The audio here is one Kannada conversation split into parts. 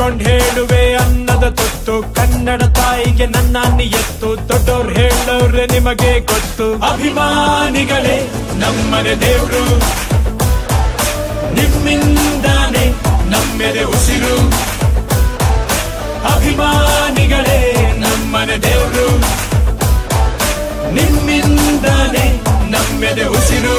ನಿಂತ್ಕೊಂಡ್ ಹೇಳುವೆ ಅನ್ನದ ತುತ್ತು ಕನ್ನಡ ತಾಯಿಗೆ ನನ್ನ ಎತ್ತು ದೊಡ್ಡೋರ್ ಹೇಳೋರೆ ನಿಮಗೆ ಗೊತ್ತು ಅಭಿಮಾನಿಗಳೇ ನಮ್ಮನೆ ದೇವ್ರು ನಿಮ್ಮಿಂದಾನೆ ನಮ್ಮೆದೆ ಉಸಿರು ಅಭಿಮಾನಿಗಳೇ ನಮ್ಮನೆ ದೇವ್ರು ನಿಮ್ಮಿಂದಾನೆ ನಮ್ಮೆದೆ ಉಸಿರು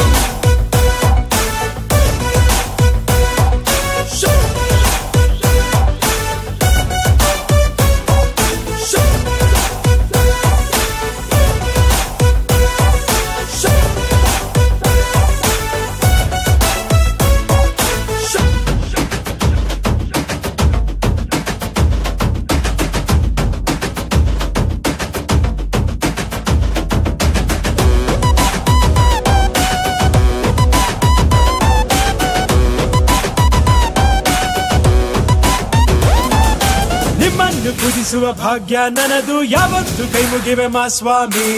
ನಿಮ್ಮನ್ನು ಪೂಜಿಸುವ ಭಾಗ್ಯ ನನದು ಯಾವತ್ತು ಕೈ ಮುಗಿವೆ ಮಾ ಸ್ವಾಮಿ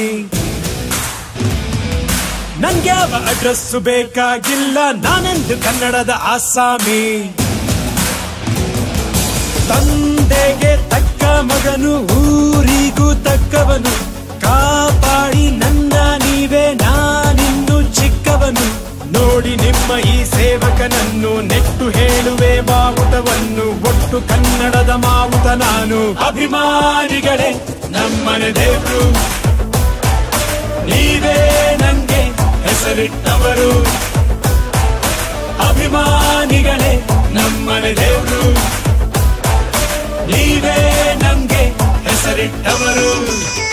ನನ್ಗ್ಯಾವ ಅಡ್ರೆಸ್ ಬೇಕಾಗಿಲ್ಲ ನಾನೆಂದು ಕನ್ನಡದ ಆಸಾಮಿ ತಂದೆಗೆ ತಕ್ಕ ಮಗನು ಊರಿಗೂ ತಕ್ಕವನು ಕಾಪಾಡಿ ನನ್ನ ನೀವೇ ನಾನಿನ್ನು ಚಿಕ್ಕವನು ನೋಡಿ ನಿಮ್ಮ ಈ ಸೇವಕನನ್ನು ನೆಟ್ಟು ಹೇಳುವೆ ಬಾವುಟವನ್ನು ಒಟ್ಟು ಕನ್ನಡದ ಮಾವುತ ನಾನು ಅಭಿಮಾನಿಗಳೇ ನಮ್ಮನೆ ದೇವ್ರು ನೀವೇ ನಂಗೆ ಹೆಸರಿಟ್ಟವರು ಅಭಿಮಾನಿಗಳೇ ನಮ್ಮನೆ ದೇವ್ರು ನೀವೇ ನಮ್ಗೆ ಹೆಸರಿಟ್ಟವರು